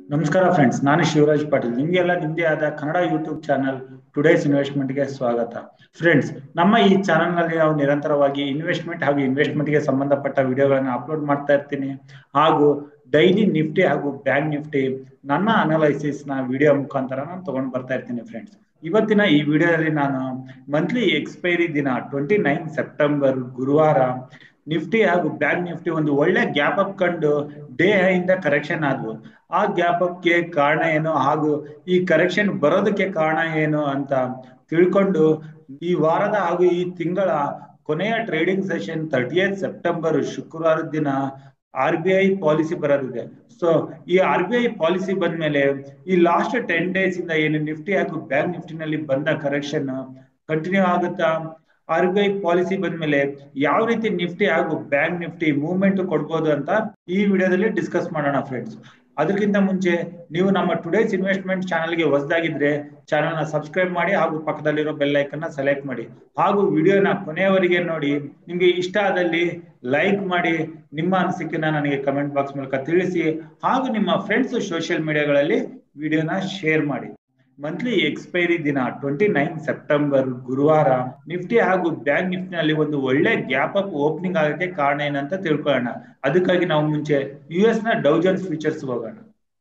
ನಮಸ್ಕಾರ ಫ್ರೆಂಡ್ಸ್ ನಾನು ಶಿವರಾಜ್ ಪಾಟೀಲ್ ನಿಮಗೆಲ್ಲ ನಿಮ್ಮದೇ ಆದ ಕನ್ನಡ ಯೂಟ್ಯೂಬ್ ಚಾನಲ್ ಟುಡೇಸ್ ಇನ್ವೆಸ್ಟ್ಮೆಂಟ್ಗೆ ಸ್ವಾಗತ ಫ್ರೆಂಡ್ಸ್ ನಮ್ಮ ಈ ಚಾನಲ್ನಲ್ಲಿ ನಾವು ನಿರಂತರವಾಗಿ ಇನ್ವೆಸ್ಟ್ಮೆಂಟ್ ಹಾಗೂ ಇನ್ವೆಸ್ಟ್ಮೆಂಟ್ಗೆ ಸಂಬಂಧಪಟ್ಟ ವಿಡಿಯೋಗಳನ್ನು ಅಪ್ಲೋಡ್ ಮಾಡ್ತಾ ಇರ್ತೀನಿ ಹಾಗೂ ಡೈಲಿ ನಿಫ್ಟಿ ಹಾಗೂ ಬ್ಯಾಂಕ್ ನಿಫ್ಟಿ ನನ್ನ ಅನಾಲೈಸಿಸ್ ನ ವಿಡಿಯೋ ಮುಖಾಂತರ ನಾನು ತಗೊಂಡು ಬರ್ತಾ ಇರ್ತೀನಿ ಫ್ರೆಂಡ್ಸ್ ಇವತ್ತಿನ ಈ ವಿಡಿಯೋದಲ್ಲಿ ನಾನು ಮಂತ್ಲಿ ಎಕ್ಸ್ಪೈರಿ ದಿನ ಟ್ವೆಂಟಿ ನೈನ್ ಸೆಪ್ಟೆಂಬರ್ ಗುರುವಾರ ನಿಫ್ಟಿ ಹಾಗೂ ಬ್ಯಾಂಕ್ ನಿಫ್ಟಿ ಒಂದು ಒಳ್ಳೆ ಗ್ಯಾಪ್ ಅಪ್ ಕಂಡು ಡೇ ಇಂದ ಕರೆಕ್ಷನ್ ಆದ್ವು ಆ ಗ್ಯಾಪ್ ಅಪ್ಗೆ ಕಾರಣ ಏನು ಹಾಗೂ ಈ ಕರೆಕ್ಷನ್ ಬರೋದಕ್ಕೆ ಕಾರಣ ಏನು ಅಂತ ತಿಳ್ಕೊಂಡು ಈ ವಾರದ ಹಾಗೂ ಈ ತಿಂಗಳ ಕೊನೆಯ trading session thirty eight September ಶುಕ್ರವಾರದ ದಿನ ಆರ್ ಬಿ ಐ ಪಾಲಿಸಿ ಬರೋದಿದೆ ಸೊ ಈ ಆರ್ ಬಿ ಐ ಪಾಲಿಸಿ ಬಂದ್ಮೇಲೆ ಈ ಲಾಸ್ಟ್ ಟೆನ್ ಡೇಸ್ ಇಂದ ಏನು ನಿಫ್ಟಿ ಹಾಗೂ ಬ್ಯಾಂಕ್ ನಿಫ್ಟಿನಲ್ಲಿ ಬಂದ ಕರೆಕ್ಷನ್ ಕಂಟಿನ್ಯೂ ಆಗುತ್ತಾ ಆರ್ ಬಿ ಐ ಪಾಲಿಸಿ ಬಂದ್ಮೇಲೆ ಯಾವ ರೀತಿ ನಿಫ್ಟಿ ಹಾಗೂ ಬ್ಯಾಂಕ್ ನಿಫ್ಟಿ ಮೂವ್ಮೆಂಟ್ ಕೊಡ್ಬೋದು ಅಂತ ಈ ವಿಡಿಯೋದಲ್ಲಿ ಡಿಸ್ಕಸ್ ಮಾಡೋಣ ಫ್ರೆಂಡ್ಸ್ ಅದಕ್ಕಿಂತ ಮುಂಚೆ ನೀವು ನಮ್ಮ ಟುಡೇಸ್ ಇನ್ವೆಸ್ಟ್ಮೆಂಟ್ ಚಾನಲ್ಗೆ ಹೊಸದಾಗಿದ್ರೆ ಚಾನಲ್ನ ಸಬ್ಸ್ಕ್ರೈಬ್ ಮಾಡಿ ಹಾಗೂ ಪಕ್ಕದಲ್ಲಿರೋ ಬೆಲ್ ಐಕನ್ನ ಸೆಲೆಕ್ಟ್ ಮಾಡಿ ಹಾಗೂ ವಿಡಿಯೋನ ಕೊನೆಯವರೆಗೆ ನೋಡಿ ನಿಮಗೆ ಇಷ್ಟ ಆದಲ್ಲಿ ಲೈಕ್ ಮಾಡಿ ನಿಮ್ಮ ಅನಿಸಿಕೆನ ನನಗೆ ಕಮೆಂಟ್ ಬಾಕ್ಸ್ ಮೂಲಕ ತಿಳಿಸಿ ಹಾಗೂ ನಿಮ್ಮ ಫ್ರೆಂಡ್ಸ್ ಸೋಷಿಯಲ್ ಮೀಡಿಯಾಗಳಲ್ಲಿ ವಿಡಿಯೋನ ಶೇರ್ ಮಾಡಿ ಮಂತ್ಲಿ ಎಕ್ಸ್ಪೈರಿ ದಿನ ಟ್ವೆಂಟಿ ನೈನ್ ಸೆಪ್ಟೆಂಬರ್ ಗುರುವಾರ ನಿಫ್ಟಿ ಹಾಗೂ ಬ್ಯಾಂಕ್ ನಿಫ್ಟಿನಲ್ಲಿ ಒಂದು ಒಳ್ಳೆ ಗ್ಯಾಪ್ ಅಪ್ ಓಪನಿಂಗ್ ಆಗಕ್ಕೆ ಕಾರಣ ಏನಂತ ತಿಳ್ಕೊಳ್ಳೋಣ ಅದಕ್ಕಾಗಿ ನಾವು ಮುಂಚೆ ಯು ಎಸ್ ನ ಡೌಜನ್ಸ್ ಫೀಚರ್ಸ್ ಹೋಗೋಣ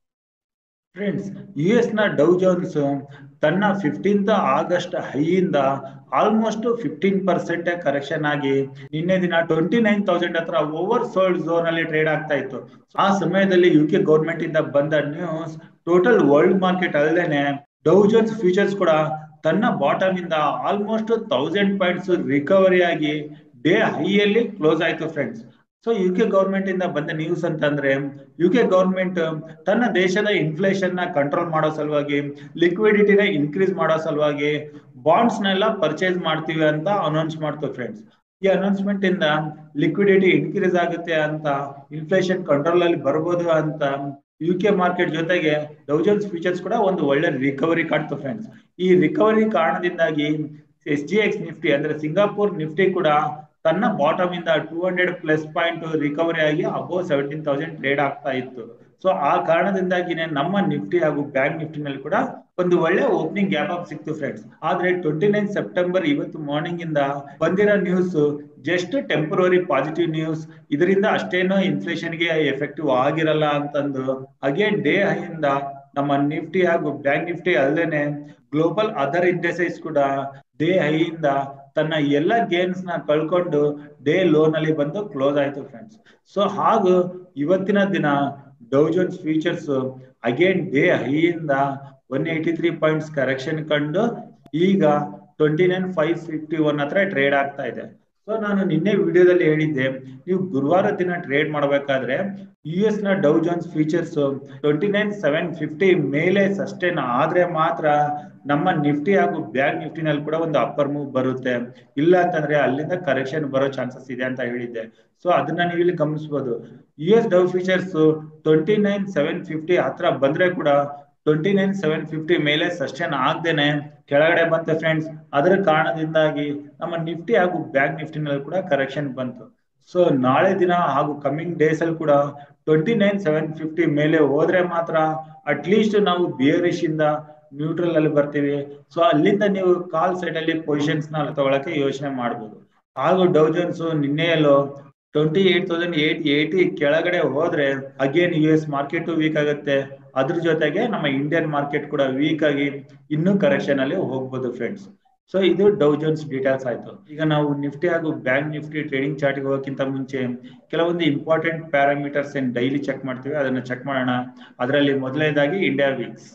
ಫ್ರೆಂಡ್ಸ್ ಯು ಎಸ್ ನ ಡೌ ಜೋನ್ಸ್ ತನ್ನ ಫಿಫ್ಟೀನ್ತ್ ಆಗಸ್ಟ್ ಹೈಯಿಂದ ಆಲ್ಮೋಸ್ಟ್ ಫಿಫ್ಟೀನ್ ಪರ್ಸೆಂಟ್ ಕರೆಕ್ಷನ್ ಆಗಿ ನಿನ್ನೆ ದಿನ ಟ್ವೆಂಟಿ ನೈನ್ ತೌಸಂಡ್ ಹತ್ರ ಓವರ್ ಸೋಲ್ಡ್ ಝೋನ್ ಅಲ್ಲಿ ಟ್ರೇಡ್ ಆಗ್ತಾ ಇತ್ತು ಆ ಸಮಯದಲ್ಲಿ ಯು ಕೆ ಗೌರ್ಮೆಂಟ್ ಇಂದ ಬಂದ ನ್ಯೂಸ್ ಟೋಟಲ್ ವರ್ಲ್ಡ್ ಮಾರ್ಕೆಟ್ ಅಲ್ಲದೇನೆ ಡೌ ಜೋನ್ಸ್ ಫ್ಯೂಚರ್ಸ್ ಕೂಡ ತನ್ನ ಬಾಟಮ್ ಇಂದ ಆಲ್ಮೋಸ್ಟ್ ತೌಸಂಡ್ ಪಾಯಿಂಟ್ಸ್ ರಿಕವರಿ ಆಗಿ ಡೇ ಹೈಯಲ್ಲಿ ಕ್ಲೋಸ್ ಆಯ್ತು friends so U K government ಇಂದ ಬಂದ ನ್ಯೂಸ್ ಅಂತಂದ್ರೆ ಯು ಕೆ ಗೌರ್ಮೆಂಟ್ ತನ್ನ ದೇಶದ ಇನ್ಫ್ಲೇಷನ್ ನ ಕಂಟ್ರೋಲ್ ಮಾಡೋ ಸಲುವಾಗಿ ಲಿಕ್ವಿಡಿಟಿನ ಇನ್ಕ್ರೀಸ್ ಮಾಡೋ ಸಲುವಾಗಿ ಬಾಂಡ್ಸ್ ನೆಲ್ಲ ಪರ್ಚೇಸ್ ಮಾಡ್ತೀವಿ ಅಂತ ಅನೌನ್ಸ್ ಮಾಡ್ತು ಫ್ರೆಂಡ್ಸ್ ಈ ಅನೌನ್ಸ್ಮೆಂಟ್ ಇಂದ ಲಿಕ್ವಿಡಿಟಿ ಇನ್ಕ್ರೀಸ್ ಆಗುತ್ತೆ ಅಂತ ಇನ್ಫ್ಲೇಷನ್ ಕಂಟ್ರೋಲ್ ಅಲ್ಲಿ ಬರ್ಬೋದು ಅಂತ ಯು ಕೆ ಮಾರ್ಕೆಟ್ ಜೊತೆಗೆ ಡೌಜನ್ಸ್ ಫ್ಯೂಚರ್ಸ್ ಕೂಡ ಒಂದು ಒಳ್ಳೆ ರಿಕವರಿ ಕಾಡ್ತು ಫ್ರೆಂಡ್ಸ್ ಈ ರಿಕವರಿ ಕಾರಣದಿಂದಾಗಿ ಎಸ್ ಜಿ ಎಕ್ಸ್ ನಿಫ್ಟಿ ಅಂದ್ರೆ ಸಿಂಗಾಪುರ್ ನಿಫ್ಟಿ ಕೂಡ ತನ್ನ ಬಾಟಮ್ ಇಂದ two hundred plus point recovery ಆಗಿ ಅಬೋ ಸೆವೆಂಟೀನ್ ತೌಸಂಡ್ ಟ್ರೇಡ್ ಆಗ್ತಾ ಇತ್ತು ಸೊ ಆ ಕಾರಣದಿಂದಾಗಿನೇ ನಮ್ಮ ನಿಫ್ಟಿ ಹಾಗೂ ಬ್ಯಾಂಕ್ ನಿಫ್ಟಿನಲ್ಲಿ ಕೂಡ ಒಂದು ಒಳ್ಳೆ ಓಪನಿಂಗ್ ಗ್ಯಾಪ್ ಅಪ್ ಸಿಕ್ತು ಫ್ರೆಂಡ್ಸ್ ಆದ್ರೆ ಟ್ವೆಂಟಿ ನೈನ್ ಸೆಪ್ಟೆಂಬರ್ ಇವತ್ತು ಮಾರ್ನಿಂಗ್ ಇಂದ ಬಂದಿರೋ news just temporary positive news ಇದರಿಂದ ಅಷ್ಟೇನೋ ಇನ್ಫ್ಲೇಷನ್ ಗೆ ಎಫೆಕ್ಟಿವ್ ಆಗಿರಲ್ಲ ಅಂತಂದು ಅಗೇನ್ ಡೇ ಹೈಯಿಂದ ನಮ್ಮ ನಿಫ್ಟಿ ಹಾಗೂ ಬ್ಯಾಂಕ್ ನಿಫ್ಟಿ ಅಲ್ಲದೇನೆ ಗ್ಲೋಬಲ್ ಅದರ್ ಇಂಡೆಸೈಸ್ ಕೂಡ ಡೇ ಹೈಯಿಂದ ತನ್ನ ಎಲ್ಲ ಗೇಮ್ಸ್ ನ ಕಳ್ಕೊಂಡು ಡೇ ಲೋನ್ ಅಲ್ಲಿ ಬಂದು ಕ್ಲೋಸ್ ಆಯ್ತು ಫ್ರೆಂಡ್ಸ್ ಸೊ ಹಾಗೂ ಇವತ್ತಿನ ದಿನ ಡೌಜನ್ಸ್ ಫ್ಯೂಚರ್ಸ್ ಅಗೇನ್ ಡೇ ಹೈಯಿಂದ one eighty three points correction ಕಂಡು ಈಗ twenty nine five fifty one ಹತ್ರ ಟ್ರೇಡ್ ಆಗ್ತಾ ಇದೆ ಸೊ ನಾನು ನಿನ್ನೆ ವಿಡಿಯೋದಲ್ಲಿ ಹೇಳಿದ್ದೆ ನೀವು ಗುರುವಾರ ದಿನ ಟ್ರೇಡ್ ಮಾಡಬೇಕಾದ್ರೆ ಯು ಎಸ್ ನ Dow Jones futures twenty nine seven fifty ಮೇಲೆ ಸಸ್ಟೇನ್ ಆದ್ರೆ ಮಾತ್ರ ನಮ್ಮ ನಿಫ್ಟಿ ಹಾಗೂ ಬ್ಯಾಂಕ್ ನಿಫ್ಟಿನಲ್ಲಿ ಕೂಡ ಒಂದು ಅಪ್ಪರ್ ಮೂವ್ ಬರುತ್ತೆ ಇಲ್ಲ ಅಂತಂದ್ರೆ ಅಲ್ಲಿಂದ ಕರೆಕ್ಷನ್ ಬರೋ ಚಾನ್ಸಸ್ ಇದೆ ಅಂತ ಹೇಳಿದ್ದೆ ಸೊ ಅದನ್ನ ನೀವು ಇಲ್ಲಿ ಗಮನಿಸಬಹುದು U S Dow futures twenty nine seven fifty ಹತ್ರ ಬಂದ್ರೆ ಕೂಡ ಟ್ವೆಂಟಿ ನೈನ್ ಸೆವೆನ್ ಫಿಫ್ಟಿ ಮೇಲೆ ಸಸ್ಟೇನ್ ಆಗ್ದೇನೆ ಕೆಳಗಡೆ ಬಂತು ಫ್ರೆಂಡ್ಸ್ ಅದರ ಕಾರಣದಿಂದಾಗಿ ನಮ್ಮ ನಿಫ್ಟಿ ಹಾಗೂ ಬ್ಯಾಂಕ್ ನಿಫ್ಟಿನಲ್ಲಿ ಕೂಡ ಕರೆಕ್ಷನ್ ಬಂತು ಸೊ ನಾಳೆ ದಿನ ಹಾಗೂ ಕಮಿಂಗ್ ಡೇಸ್ ಅಲ್ಲಿ ಕೂಡ ಟ್ವೆಂಟಿ ನೈನ್ ಸೆವೆನ್ ಫಿಫ್ಟಿ ಮೇಲೆ ಹೋದ್ರೆ ಮಾತ್ರ ಅಟ್ಲೀಸ್ಟ್ ನಾವು ಬಿಯರಿಶ್ ಇಂದ ನ್ಯೂಟ್ರಲ್ ಅಲ್ಲಿ ಬರ್ತೀವಿ ಸೊ ಅಲ್ಲಿಂದ ನೀವು ಕಾಲ್ ಸೈಡ್ ಅಲ್ಲಿ ಪೊಸಿಷನ್ಸ್ ನ ತಗೊಳಕ್ಕೆ ಯೋಚನೆ ಮಾಡಬಹುದು ಹಾಗೂ ಡೌಜನ್ಸ್ ನಿನ್ನೆಯಲ್ಲೂ twenty eight thousand eight eighty ಕೆಳಗಡೆ ಹೋದ್ರೆ again U S market weak ಆಗುತ್ತೆ ಅದ್ರ ಜೊತೆಗೆ ನಮ್ಮ ಇಂಡಿಯನ್ ಮಾರ್ಕೆಟ್ ಕೂಡ ವೀಕ್ ಆಗಿ ಇನ್ನೂ ಕರೆಕ್ಷನ್ ಅಲ್ಲಿ ಹೋಗ್ಬೋದು ಫ್ರೆಂಡ್ಸ್ ಸೊ ಇದು ಡೌಜನ್ಸ್ ಡೀಟೇಲ್ಸ್ ಆಯ್ತು ಈಗ ನಾವು ನಿಫ್ಟಿ ಹಾಗೂ ಬ್ಯಾಂಕ್ ನಿಫ್ಟಿ ಟ್ರೇಡಿಂಗ್ ಚಾರ್ಟ್ಗೆ ಹೋಗೋಕ್ಕಿಂತ ಮುಂಚೆ ಕೆಲವೊಂದು ಇಂಪಾರ್ಟೆಂಟ್ ಪ್ಯಾರಾಮೀಟರ್ಸ್ ಏನ್ ಡೈಲಿ ಚೆಕ್ ಮಾಡ್ತೀವಿ ಅದನ್ನ ಚೆಕ್ ಮಾಡೋಣ ಅದರಲ್ಲಿ ಮೊದಲನೇದಾಗಿ ಇಂಡಿಯಾ ವೀಕ್ಸ್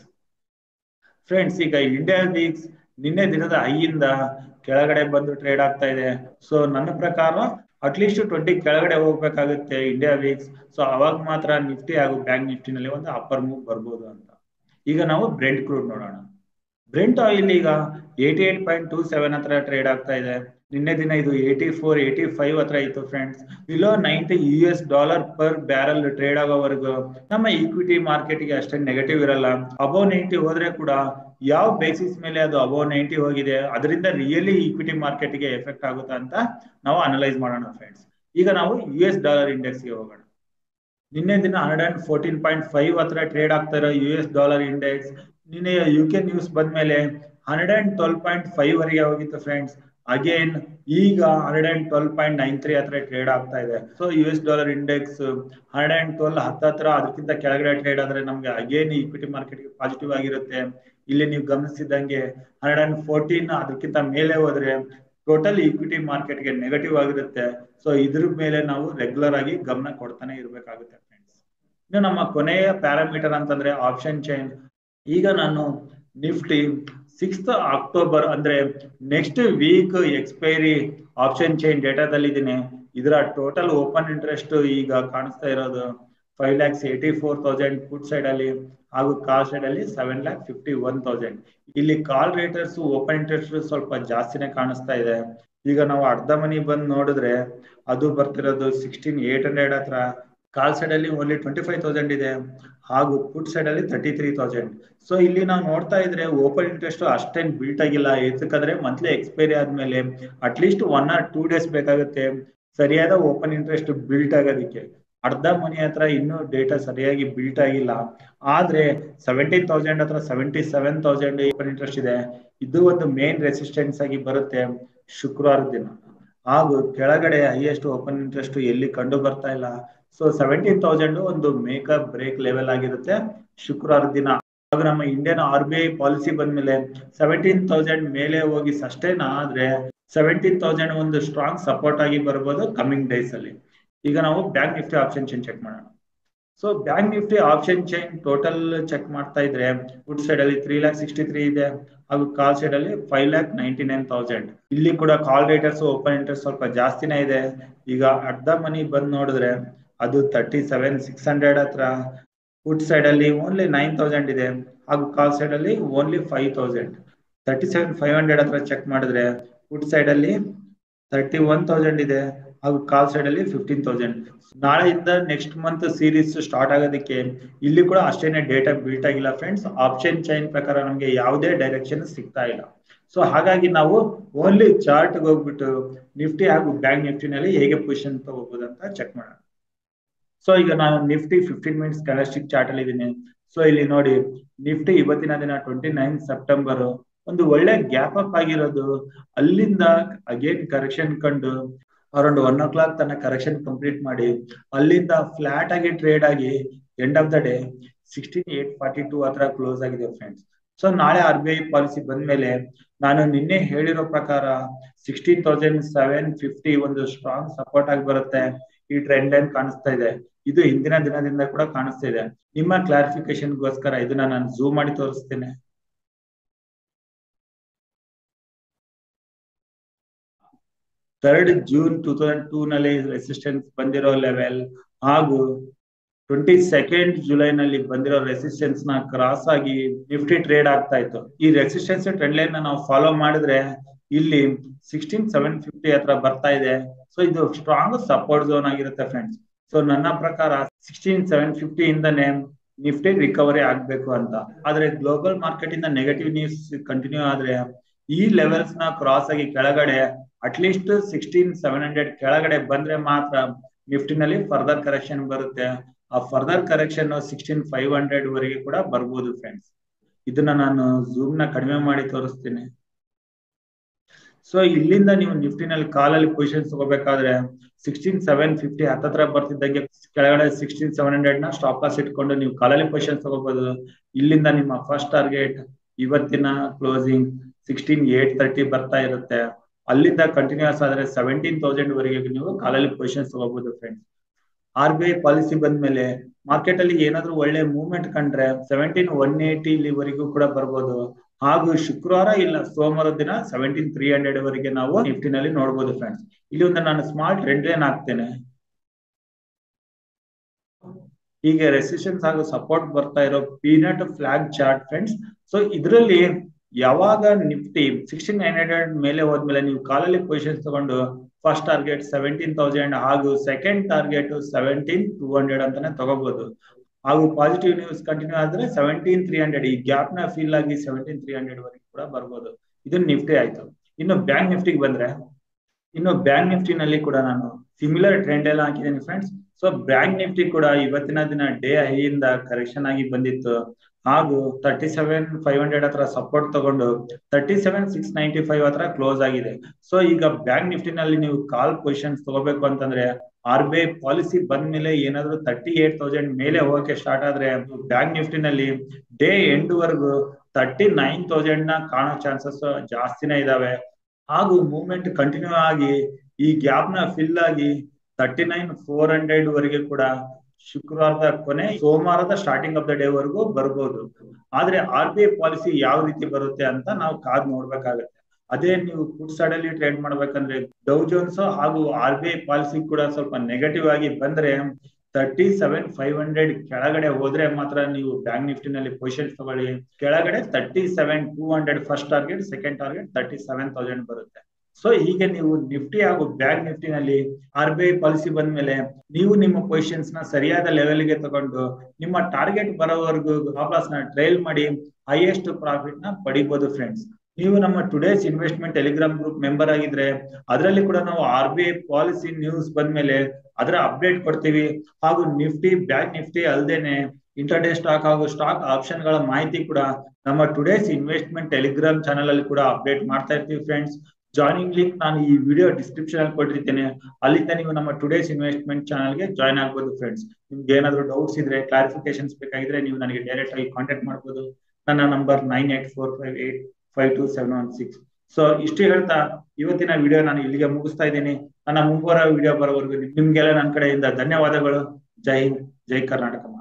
ಫ್ರೆಂಡ್ಸ್ ಈಗ ಇಂಡಿಯಾ ವೀಕ್ಸ್ ನಿನ್ನೆ ದಿನದ ಹೈಯಿಂದ ಕೆಳಗಡೆ ಬಂದು ಟ್ರೇಡ್ ಆಗ್ತಾ ಇದೆ ಸೊ ನನ್ನ ಪ್ರಕಾರ ಅಟ್ಲೀಸ್ಟ್ ಟ್ವೆಂಟಿ ಕೆಳಗಡೆ ಹೋಗ್ಬೇಕಾಗುತ್ತೆ ಇಂಡಿಯಾ ವೀಕ್ಸ್ ಸೊ ಅವಾಗ ಮಾತ್ರ ನಿಫ್ಟಿ ಹಾಗೂ ಬ್ಯಾಂಕ್ ನಿಫ್ಟಿನಲ್ಲಿ ಒಂದು ಅಪ್ಪರ್ ಮೂವ್ ಬರ್ಬೋದು ಅಂತ ಈಗ ನಾವು ಬ್ರೆಂಟ್ ಕ್ರೂಡ್ ನೋಡೋಣ ಬ್ರೆಂಟ್ ಆಯಿಲ್ ಈಗ eighty eight point two seven ಹತ್ರ ಟ್ರೇಡ್ ಆಗ್ತಾ ಇದೆ ನಿನ್ನೆ ದಿನ ಇದು ಏಟಿ ಫೋರ್ ಏಟಿ ಫೈವ್ ಹತ್ರ ಇತ್ತು friends below ninety U S dollar per barrel trade ಆಗೋವರೆಗೂ ನಮ್ಮ ಈಕ್ವಿಟಿ ಮಾರ್ಕೆಟ್ಗೆ ಅಷ್ಟೇ ನೆಗೆಟಿವ್ ಇರಲ್ಲ ಅಬೌವ್ ನೈಂಟಿ ಹೋದ್ರೆ ಕೂಡ ಯಾವ ಬೇಸಿಸ್ ಮೇಲೆ ಅದು ಅಬೌವ್ ನೈಂಟಿ ಹೋಗಿದೆ ಅದರಿಂದ ರಿಯಲಿ ಈಕ್ವಿಟಿ ಮಾರ್ಕೆಟ್ಗೆ ಎಫೆಕ್ಟ್ ಆಗುತ್ತಾ ಅಂತ ನಾವು ಅನಲೈಸ್ ಮಾಡೋಣ ಫ್ರೆಂಡ್ಸ್ ಈಗ ನಾವು ಯು ಎಸ್ ಡಾಲರ್ ಇಂಡೆಕ್ಸ್ಗೆ ಹೋಗೋಣ ನಿನ್ನೆ ದಿನ hundred and fourteen point five ಹತ್ರ ಟ್ರೇಡ್ ಆಗ್ತಾ ಇರೋ ಯು ಎಸ್ ಡಾಲರ್ ಇಂಡೆಕ್ಸ್ ನಿನ್ನೆ ಯು ಕೆ ನ್ಯೂಸ್ ಬಂದ್ಮೇಲೆ hundred and twelve point five ವರೆಗೆ ಹೋಗಿತ್ತು ಫ್ರೆಂಡ್ಸ್ ಅಗೇನ್ ಈಗ hundred and twelve point nine three ಹತ್ರ ಟ್ರೇಡ್ ಆಗ್ತಾ ಇದೆ so U S dollar index hundred and twelve ಹತ್ತತ್ರ ಅದಕ್ಕಿಂತ ಕೆಳಗಡೆ ಟ್ರೇಡ್ ಆದ್ರೆ ನಮ್ಗೆ ಅಗೇನ್ ಈಕ್ವಿಟಿ ಮಾರ್ಕೆಟ್ಗೆ ಪಾಸಿಟಿವ್ ಆಗಿರುತ್ತೆ ಇಲ್ಲಿ ನೀವು ಗಮನಿಸಿದಂಗೆ ಹಂಡ್ರೆಡ್ ಅಂಡ್ ಫೋರ್ಟೀನ್ ಅದಕ್ಕಿಂತ ಮೇಲೆ ಹೋದ್ರೆ ಟೋಟಲ್ ಈಕ್ವಿಟಿ ಮಾರ್ಕೆಟ್ಗೆ ನೆಗೆಟಿವ್ ಆಗಿರುತ್ತೆ ಸೊ ಇದ್ರ ಮೇಲೆ ನಾವು ರೆಗ್ಯುಲರ್ ಆಗಿ ಗಮನ ಕೊಡ್ತಾನೆ ಇರ್ಬೇಕಾಗುತ್ತೆ ಫ್ರೆಂಡ್ಸ್ ಇನ್ನು ನಮ್ಮ ಕೊನೆಯ ಪ್ಯಾರಾಮೀಟರ್ ಅಂತಂದ್ರೆ ಆಪ್ಷನ್ ಚೈನ್ ಈಗ ನಾನು ನಿಫ್ಟಿ ಸಿಕ್ಸ್ತ್ ಅಕ್ಟೋಬರ್ ಅಂದ್ರೆ next week expiry option chain ಡೇಟಾದಲ್ಲಿ ಇದೀನಿ ಇದರ ಟೋಟಲ್ ಓಪನ್ ಇಂಟ್ರೆಸ್ಟ್ ಈಗ ಕಾಣಿಸ್ತಾ ಇರೋದು five lakhs eighty four thousand put side ಅಲ್ಲಿ ಹಾಗೂ ಕಾಲ್ ಸೈಡ್ ಅಲ್ಲಿ seven lakh fifty one thousand ಇಲ್ಲಿ ಕಾಲ್ ರೇಟರ್ಸ್ ಓಪನ್ ಇಂಟ್ರೆಸ್ಟ್ ಸ್ವಲ್ಪ ಜಾಸ್ತಿನೇ ಕಾಣಿಸ್ತಾ ಇದೆ ಈಗ ನಾವು ಅರ್ಧ ಮನಿ ಬಂದ್ ನೋಡಿದ್ರೆ ಅದು ಬರ್ತಿರೋದು ಸಿಕ್ಸ್ಟೀನ್ ಏಟ್ ಹಂಡ್ರೆಡ್ ಹತ್ರ ಕಾಲ್ ಸೈಡ್ ಅಲ್ಲಿ ಓನ್ಲಿ ಟ್ವೆಂಟಿ ಫೈವ್ ತೌಸಂಡ್ ಇದೆ ಹಾಗೂ ಫುಡ್ ಸೈಡ್ ಅಲ್ಲಿ ತರ್ಟಿ ತ್ರೀ ತೌಸಂಡ್ ಸೊ ಇಲ್ಲಿ ನಾವು ನೋಡ್ತಾ ಇದ್ರೆ ಓಪನ್ ಇಂಟ್ರೆಸ್ಟ್ ಅಷ್ಟೇನ್ ಬಿಲ್ಟ್ ಆಗಿಲ್ಲ ಯಾಕಂದ್ರೆ ಮಂತ್ಲಿ ಎಕ್ಸ್ಪೈರಿ ಆದ್ಮೇಲೆ at least one or two days ಬೇಕಾಗುತ್ತೆ ಸರಿಯಾದ ಓಪನ್ ಇಂಟ್ರೆಸ್ಟ್ ಬಿಲ್ಟ್ ಆಗೋದಕ್ಕೆ ಅರ್ಧ ಮನಿ ಹತ್ರ ಇನ್ನೂ ಡೇಟಾ ಸರಿಯಾಗಿ ಬಿಲ್ಟ್ ಆಗಿಲ್ಲ ಆದ್ರೆ ಸೆವೆಂಟೀನ್ ತೌಸಂಡ್ ಹತ್ರ seventy seven thousand open interest ಇದೆ ಇದು ಒಂದು ಮೇನ್ ರೆಸಿಸ್ಟೆನ್ಸ್ ಆಗಿ ಬರುತ್ತೆ ಶುಕ್ರವಾರ ದಿನ ಹಾಗೂ ಕೆಳಗಡೆ ಹೈಯೆಸ್ಟ್ ಓಪನ್ ಇಂಟ್ರೆಸ್ಟ್ ಎಲ್ಲಿ ಕಂಡು ಬರ್ತಾ ಇಲ್ಲ ಸೊ ಸೆವೆಂಟೀನ್ ತೌಸಂಡ್ ಒಂದು ಮೇಕಪ್ ಬ್ರೇಕ್ ಲೆವೆಲ್ ಆಗಿರುತ್ತೆ ಶುಕ್ರವಾರ ದಿನ ಹಾಗೂ ನಮ್ಮ Indian R B I policy ಬಂದ್ಮೇಲೆ ಸೆವೆಂಟೀನ್ ತೌಸಂಡ್ ಮೇಲೆ ಹೋಗಿ ಸಸ್ಟೈನ್ ಆದ್ರೆ ಸೆವೆಂಟೀನ್ ತೌಸಂಡ್ ಒಂದು ಸ್ಟ್ರಾಂಗ್ ಸಪೋರ್ಟ್ ಆಗಿ ಬರ್ಬೋದು ಕಮಿಂಗ್ ಡೇಸ್ ಅಲ್ಲಿ ಈಗ ನಾವು bank Nifty option chain check ಮಾಡೋಣ so bank Nifty option chain total check ಮಾಡ್ತಾ ಇದ್ರೆ ಫುಡ್ ಸೈಡ್ ಅಲ್ಲಿ ತ್ರೀ ಲ್ಯಾಕ್ ಸಿಕ್ಸ್ಟಿ ತ್ರೀ ಇದೆ ಹಾಗೂ ಕಾಲ್ ಸೈಡ್ ಅಲ್ಲಿ five lakh ninety nine thousand ಇಲ್ಲಿ ಕೂಡ ಕಾಲ್ ರೇಟರ್ಸ್ ಓಪನ್ ಇಂಟ್ರೆಸ್ಟ್ ಸ್ವಲ್ಪ ಜಾಸ್ತಿನೇ ಇದೆ ಈಗ ಅರ್ಧ ಮನಿ ಬಂದ್ ನೋಡಿದ್ರೆ ಅದು ತರ್ಟಿ ಸೆವೆನ್ ಸಿಕ್ಸ್ ಹಂಡ್ರೆಡ್ ಹತ್ರ ಫುಡ್ ಸೈಡ್ ಅಲ್ಲಿ ಓನ್ಲಿ ನೈನ್ ತೌಸಂಡ್ ಇದೆ ಹಾಗೂ ಕಾಲ್ ಸೈಡ್ ಅಲ್ಲಿ only five thousand thirty seven five hundred ಹತ್ರ ಚೆಕ್ ಮಾಡಿದ್ರೆ ಫುಡ್ ಸೈಡ್ ಅಲ್ಲಿ ತರ್ಟಿ ಒನ್ ತೌಸಂಡ್ ಇದೆ ಹಾಗೂ ಕಾಲ್ ಸೈಡ್ ಅಲ್ಲಿ ಫಿಫ್ಟೀನ್ ತೌಸಂಡ್ ನಾಳೆಯಿಂದ ನೆಕ್ಸ್ಟ್ ಮಂತ್ ಸೀರೀಸ್ ಸ್ಟಾರ್ಟ್ ಆಗೋದಕ್ಕೆ ಇಲ್ಲಿ ಕೂಡ ಅಷ್ಟೇನೆ ಡೇಟಾ ಬಿಲ್ಟ್ ಆಗಿಲ್ಲ ಫ್ರೆಂಡ್ಸ್ ಆಪ್ಷನ್ ಚೈನ್ ಪ್ರಕಾರ ನಮಗೆ ಯಾವುದೇ ಡೈರೆಕ್ಷನ್ ಸಿಗ್ತಾ ಇಲ್ಲ ಸೊ ಹಾಗಾಗಿ ನಾವು ಓನ್ಲಿ ಚಾರ್ಟ್ ಹೋಗ್ಬಿಟ್ಟು ನಿಫ್ಟಿ ಹಾಗೂ ಬ್ಯಾಂಕ್ ನಿಫ್ಟಿನಲ್ಲಿ ಹೇಗೆ ಪೊಸಿಷನ್ ತಗೋಬಹುದು ಅಂತ ಚೆಕ್ ಮಾಡೋಣ ಸೊ ಈಗ ನಾನು Nifty fifteen minutes candlestick chart ಅಲ್ಲಿ ಇದ್ದೀನಿ ಸೊ ಇಲ್ಲಿ ನೋಡಿ ನಿಫ್ಟಿ ಇವತ್ತಿನ ದಿನ ಟ್ವೆಂಟಿ ನೈನ್ ಸೆಪ್ಟೆಂಬರ್ ಒಂದು ಒಳ್ಳೆ ಗ್ಯಾಪ್ ಅಪ್ ಆಗಿರೋದು ಅಲ್ಲಿಂದ ಅಗೇನ್ ಕರೆಕ್ಷನ್ ಕಂಡು ಅರೌಂಡ್ ಒನ್ ಓ ಕ್ಲಾಕ್ ತನ್ನ ಕರೆಕ್ಷನ್ ಕಂಪ್ಲೀಟ್ ಮಾಡಿ ಅಲ್ಲಿಂದ ಫ್ಲಾಟ್ ಆಗಿ ಟ್ರೇಡ್ ಆಗಿ end of the day sixteen eight forty two ಹತ್ರ ಕ್ಲೋಸ್ ಆಗಿದೆ ಫ್ರೆಂಡ್ಸ್ ಸೊ ನಾಳೆ ಆರ್ ಬಿ ಐ ಪಾಲಿಸಿ ಬಂದ್ಮೇಲೆ ನಾನು ನಿನ್ನೆ ಹೇಳಿರೋ ಪ್ರಕಾರ ಸಿಕ್ಸ್ಟೀನ್ ತೌಸಂಡ್ ಸೆವೆನ್ ಫಿಫ್ಟಿ ಒಂದು ಸ್ಟ್ರಾಂಗ್ ಸಪೋರ್ಟ್ ಆಗಿ ಬರುತ್ತೆ ಈ ಟ್ರೆಂಡ್ ಲೈನ್ ಕಾಣಿಸ್ತಾ ಇದೆ ಇದು ಹಿಂದಿನ ದಿನದಿಂದ ಕೂಡ ಕಾಣಿಸ್ತಾ ಇದೆ ನಿಮ್ಮ ಕ್ಲಾರಿಫಿಕೇಶನ್ಗೋಸ್ಕರ ಇದನ್ನ ನಾನು ಝೂಮ್ ಮಾಡಿ ತೋರಿಸ್ತೇನೆ third June two thousand two ನಲ್ಲಿ ರೆಸಿಸ್ಟೆನ್ಸ್ ಬಂದಿರೋ ಲೆವೆಲ್ ಹಾಗೂ ಟ್ವೆಂಟಿ ಸೆಕೆಂಡ್ ಜುಲೈ ನಲ್ಲಿ ಬಂದಿರೋ ರೆಸಿಸ್ಟೆನ್ಸ್ ನ ಕ್ರಾಸ್ ಆಗಿ ನಿಫ್ಟಿ ಟ್ರೇಡ್ ಆಗ್ತಾ ಇತ್ತು ಈ ರೆಸಿಸ್ಟೆನ್ಸ್ ಟ್ರೆಂಡ್ ಲೈನ್ ನಾವು ಫಾಲೋ ಮಾಡಿದ್ರೆ ಇಲ್ಲಿ ಸಿಕ್ಸ್ಟೀನ್ ಸೆವೆನ್ ಫಿಫ್ಟಿ ಹತ್ರ ಬರ್ತಾ ಇದೆ ಸೊ ಇದು ಸ್ಟ್ರಾಂಗ್ ಸಪೋರ್ಟ್ ಝೋನ್ ಆಗಿರುತ್ತೆ ಫ್ರೆಂಡ್ಸ್ ಸೊ ನನ್ನ ಪ್ರಕಾರ ಸಿಕ್ಸ್ಟೀನ್ ಸೆವೆನ್ ಫಿಫ್ಟಿ ಇಂದನೇ ನಿಫ್ಟಿ ರಿಕವರಿ ಆಗ್ಬೇಕು ಅಂತ ಆದ್ರೆ ಗ್ಲೋಬಲ್ ಮಾರ್ಕೆಟ್ ಇಂದ ನೆಗೆಟಿವ್ ನ್ಯೂಸ್ ಕಂಟಿನ್ಯೂ ಆದ್ರೆ ಈ ಲೆವೆಲ್ಸ್ ನ ಕ್ರಾಸ್ ಆಗಿ ಕೆಳಗಡೆ ಅಟ್ಲೀಸ್ಟ್ ಸಿಕ್ಸ್ಟೀನ್ ಸೆವೆನ್ ಹಂಡ್ರೆಡ್ ಕೆಳಗಡೆ ಬಂದ್ರೆ ಮಾತ್ರ ನಿಫ್ಟಿನಲ್ಲಿ ಫರ್ದರ್ ಕರೆಕ್ಷನ್ ಬರುತ್ತೆ ಆ further correction sixteen five hundred ವರೆಗೆ ಕೂಡ ಬರ್ಬೋದು ಫ್ರೆಂಡ್ಸ್ ಇದನ್ನ ನಾನು ಝೂಮ್ ನ ಕಡಿಮೆ ಮಾಡಿ ತೋರಿಸ್ತೀನಿ ಸೊ ಇಲ್ಲಿಂದ ನೀವು ನಿಫ್ಟಿನಲ್ಲಿ ಕಾಲಲ್ಲಿ ಪೊಸಿಷನ್ ತಗೋಬೇಕಾದ್ರೆ ಸಿಕ್ಸ್ಟೀನ್ ಸೆವೆನ್ ಫಿಫ್ಟಿ ಹತ್ತತ್ರ ಬರ್ತಿದ್ದಂಗೆ ಕೆಳಗಡೆ ಸಿಕ್ಸ್ಟೀನ್ ಸೆವೆನ್ ಹಂಡ್ರೆಡ್ ನ ಸ್ಟಾಪ್ ಲಾಸ್ ಇಟ್ಕೊಂಡು ನೀವು ಕಾಲಲ್ಲಿ ಪೊಸಿಷನ್ ತಗೋಬಹುದು ಇಲ್ಲಿಂದ ನಿಮ್ಮ ಫಸ್ಟ್ ಟಾರ್ಗೆಟ್ ಇವತ್ತಿನ ಕ್ಲೋಸಿಂಗ್ ಸಿಕ್ಸ್ಟೀನ್ ಏಟ್ ತರ್ಟಿ ಬರ್ತಾ ಇರುತ್ತೆ ಅಲ್ಲಿಂದ ಕಂಟಿನ್ಯೂಸ್ ಆದ್ರೆ ಸೆವೆಂಟೀನ್ ತೌಸಂಡ್ ವರೆಗೆ ನೀವು ಕಾಲಲ್ಲಿ ಪೊಸಿಷನ್ ತಗೋಬಹುದು friends R B I policy ಬಂದ್ಮೇಲೆ ಮಾರ್ಕೆಟ್ ಅಲ್ಲಿ ಏನಾದ್ರೂ ಒಳ್ಳೆ ಮೂವ್ಮೆಂಟ್ ಕಂಡ್ರೆ ಸೆವೆಂಟೀನ್ ಒನ್ ಏಟಿ ವರೆಗೂ ಕೂಡ ಬರ್ಬೋದು ಹಾಗೂ ಶುಕ್ರವಾರ ಇಲ್ಲ ಸೋಮವಾರ ದಿನ ಸೆವೆಂಟೀನ್ ತ್ರೀ ಹಂಡ್ರೆಡ್ ವರೆಗೆ ನಾವು ನಿಫ್ಟಿನಲ್ಲಿ ನೋಡಬಹುದು ಫ್ರೆಂಡ್ಸ್ ಇಲ್ಲಿ ಒಂದು ನಾನು ಸ್ಮಾಲ್ ಟ್ರೆಂಡ್ ಲೈನ್ ಹಾಕ್ತೇನೆ ಹೀಗೆ ರೆಸಿಸ್ಟೆನ್ಸ್ ಹಾಗೂ ಸಪೋರ್ಟ್ ಬರ್ತಾ ಇರೋ pennant flag chart friends so ಇದರಲ್ಲಿ ಯಾವಾಗ ನಿಫ್ಟಿ ಸಿಕ್ಸ್ಟೀನ್ ನೈನ್ ಹಂಡ್ರೆಡ್ ಮೇಲೆ ಹೋದ್ಮೇಲೆ ನೀವು ಕಾಲಲ್ಲಿ ಪೊಸಿಷನ್ ತಗೊಂಡು ಫಸ್ಟ್ ಟಾರ್ಗೆಟ್ ಸೆವೆಂಟೀನ್ ತೌಸಂಡ್ ಹಾಗೂ second target seventeen two hundred ಅಂತಾನೆ ತಗೋಬಹುದು ಹಾಗೂ ಪಾಸಿಟಿವ್ ನ್ಯೂಸ್ ಕಂಟಿನ್ಯೂ ಆದ್ರೆ ಸೆವೆಂಟೀನ್ ತ್ರೀ ಹಂಡ್ರೆಡ್ ಈ ಗ್ಯಾಪ್ ನ ಫೀಲ್ ಆಗಿ ಸೆವೆಂಟೀನ್ ತ್ರೀ ಹಂಡ್ರೆಡ್ ವರೆಗೆ ಕೂಡ ಬರ್ಬೋದು ಇದು ನಿಫ್ಟಿ ಆಯ್ತು ಇನ್ನು ಬ್ಯಾಂಕ್ ನಿಫ್ಟಿಗೆ ಬಂದ್ರೆ ಇನ್ನು ಬ್ಯಾಂಕ್ ನಿಫ್ಟಿನಲ್ಲಿ ಕೂಡ ನಾನು ಸಿಮಿಲರ್ ಟ್ರೆಂಡ್ ಎಲ್ಲ ಹಾಕಿದ್ದೀನಿ ಫ್ರೆಂಡ್ಸ್ ಸೊ ಬ್ಯಾಂಕ್ ನಿಫ್ಟಿ ಕೂಡ ಇವತ್ತಿನ ದಿನ ಡೇ ಹೈಯಿಂದ ಕರೆಕ್ಷನ್ ಆಗಿ ಬಂದಿತ್ತು ಹಾಗೂ ತರ್ಟಿ ಸೆವೆನ್ ಫೈವ್ ಹಂಡ್ರೆಡ್ ಹತ್ರ ಸಪೋರ್ಟ್ ತಗೊಂಡು thirty seven six ninety five ಹತ್ರ ಕ್ಲೋಸ್ ಆಗಿದೆ ಸೊ ಈಗ ಬ್ಯಾಂಕ್ ನಿಫ್ಟಿನಲ್ಲಿ ನೀವು ಕಾಲ್ ಪೊಸಿಷನ್ಸ್ ತಗೋಬೇಕು ಅಂತಂದ್ರೆ ಆರ್ ಬಿ ಐ ಪಾಲಿಸಿ ಬಂದ ಮೇಲೆ ಏನಾದ್ರು ತರ್ಟಿ ಏಟ್ ತೌಸಂಡ್ ಮೇಲೆ ಹೋಗಕ್ಕೆ ಸ್ಟಾರ್ಟ್ ಆದ್ರೆ ಬ್ಯಾಂಕ್ ನಿಫ್ಟಿನಲ್ಲಿ ಡೇ ಎಂಡ್ ವರೆಗೂ ತರ್ಟಿ ನೈನ್ ತೌಸಂಡ್ ನ ಕಾಣೋ ಚಾನ್ಸಸ್ ಜಾಸ್ತಿನೇ ಇದಾವೆ ಹಾಗೂ ಮೂವ್ಮೆಂಟ್ ಕಂಟಿನ್ಯೂ ಆಗಿ ಈ ಗ್ಯಾಪ್ ನ ಫಿಲ್ ಆಗಿ ತರ್ಟಿ ನೈನ್ ಫೋರ್ ಹಂಡ್ರೆಡ್ ವರೆಗೆ ಕೂಡ ಶುಕ್ರವಾರದ ಕೊನೆ ಸೋಮವಾರದ ಸ್ಟಾರ್ಟಿಂಗ್ ಆಫ್ ದ ಡೇ ವರೆಗೂ ಬರ್ಬೋದು ಆದ್ರೆ ಆರ್ ಬಿ ಐ ಪಾಲಿಸಿ ಯಾವ ರೀತಿ ಬರುತ್ತೆ ಅಂತ ನಾವು ಕಾದ್ ನೋಡ್ಬೇಕಾಗತ್ತೆ ಅದೇ ನೀವು ಫುಡ್ ಸೈಡ್ ಅಲ್ಲಿ ಟ್ರೇಡ್ ಮಾಡ್ಬೇಕಂದ್ರೆ ಡೌ ಜೋನ್ಸ್ ಹಾಗೂ ಆರ್ ಬಿ ಐ ಪಾಲಿಸಿ ಕೂಡ ಸ್ವಲ್ಪ ನೆಗೆಟಿವ್ ಆಗಿ ಬಂದ್ರೆ ತರ್ಟಿ ಸೆವೆನ್ ಫೈವ್ ಹಂಡ್ರೆಡ್ ಕೆಳಗಡೆ ಹೋದ್ರೆ ಮಾತ್ರ ನೀವು ಬ್ಯಾಂಕ್ ನಿಫ್ಟಿನಲ್ಲಿ ಪೊಸಿಷನ್ ತಗೊಳ್ಳಿ ಕೆಳಗಡೆ thirty seven two hundred first target second target thirty seven thousand ಬರುತ್ತೆ ಸೊ ಹೀಗೆ ನೀವು ನಿಫ್ಟಿ ಹಾಗೂ ಬ್ಯಾಂಕ್ ನಿಫ್ಟಿನಲ್ಲಿ ಆರ್ ಬಿ ಐ ಪಾಲಿಸಿ ಬಂದ್ಮೇಲೆ ನೀವು ನಿಮ್ಮ ಪೊಸಿಷನ್ಸ್ ನ ಸರಿಯಾದ ಲೆವೆಲ್ಗೆ ತಗೊಂಡು ನಿಮ್ಮ ಟಾರ್ಗೆಟ್ ಬರೋವರೆಗೂ ವಾಪಸ್ ನ ಟ್ರೈಲ್ ಮಾಡಿ ಹೈಯೆಸ್ಟ್ ಪ್ರಾಫಿಟ್ ನ ಪಡಿಬಹುದು ಫ್ರೆಂಡ್ಸ್ ನೀವು ನಮ್ಮ today's investment Telegram group member ಆಗಿದ್ರೆ ಅದರಲ್ಲಿ ಕೂಡ ನಾವು R B I policy news ಬಂದ್ಮೇಲೆ ಅದರ ಅಪ್ಡೇಟ್ ಕೊಡ್ತೀವಿ ಹಾಗೂ ನಿಫ್ಟಿ ಬ್ಯಾಂಕ್ ನಿಫ್ಟಿ ಅಲ್ದೇನೆ ಇಂಟರ್ಡೇ ಸ್ಟಾಕ್ ಹಾಗೂ ಸ್ಟಾಕ್ ಆಪ್ಷನ್ ಗಳ ಮಾಹಿತಿ ಕೂಡ ನಮ್ಮ ಟುಡೇಸ್ ಇನ್ವೆಸ್ಟ್ಮೆಂಟ್ ಟೆಲಿಗ್ರಾಮ್ ಚಾನಲ್ ಅಲ್ಲಿ ಕೂಡ ಅಪ್ಡೇಟ್ ಮಾಡ್ತಾ ಇರ್ತೀವಿ ಫ್ರೆಂಡ್ಸ್ ಜಾಯಿನಿಂಗ್ ಲಿಂಕ್ ನಾನು ಈ ವಿಡಿಯೋ ಡಿಸ್ಕ್ರಿಪ್ಷನ್ ಅಲ್ಲಿ ಕೊಟ್ಟಿರ್ತೇನೆ ಅಲ್ಲಿಂದ ನೀವು ನಮ್ಮ ಟುಡೇಸ್ ಇನ್ವೆಸ್ಟ್ಮೆಂಟ್ ಚಾನಲ್ಗೆ ಜಾಯ್ನ್ ಆಗ್ಬೋದು ಫ್ರೆಂಡ್ಸ್ ನಿಮ್ಗೆ ಏನಾದ್ರು ಡೌಟ್ಸ್ ಇದ್ರೆ ಕ್ಲಾರಿಫಿಕೇಶನ್ಸ್ ಬೇಕಾಗಿದ್ರೆ ನೀವು ನನಗೆ ಡೈರೆಕ್ಟ್ ಆಗಿ ಕಾಂಟ್ಯಾಕ್ಟ್ ಮಾಡ್ಬೋದು ನನ್ನ number nine eight four five eight five two seven one six so ಇಷ್ಟು ಹೇಳ್ತಾ ಇವತ್ತಿನ ವಿಡಿಯೋ ನಾನು ಇಲ್ಲಿಗೆ ಮುಗಿಸ್ತಾ ಇದ್ದೀನಿ ನನ್ನ ಮುಂಬರುವ ವಿಡಿಯೋ ಬರೋವರೆಗೂ ನಿಮ್ಗೆಲ್ಲ ನನ್ನ ಕಡೆಯಿಂದ ಧನ್ಯವಾದಗಳು ಜೈ ಹಿಂದ್ ಜೈ ಕರ್ನಾಟಕ